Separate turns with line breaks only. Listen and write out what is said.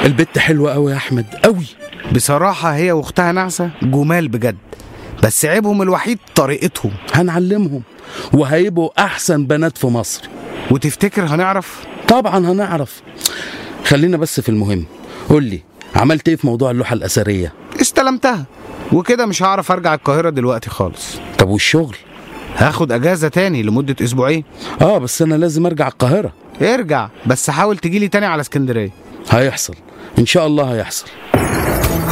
البت حلوة قوي يا أحمد قوي
بصراحة هي واختها نعسة جمال بجد بس عيبهم الوحيد طريقتهم
هنعلمهم وهيبقوا أحسن بنات في مصر
وتفتكر هنعرف
طبعا هنعرف خلينا بس في المهم قول لي عملت ايه في موضوع اللوحة الأثرية
استلمتها وكده مش هعرف ارجع القاهرة دلوقتي خالص
طب والشغل
هاخد اجازة تاني لمدة اسبوعين
اه بس انا لازم ارجع القاهرة
ارجع بس حاول تجيلي تاني على اسكندرية
هيحصل ان شاء الله هيحصل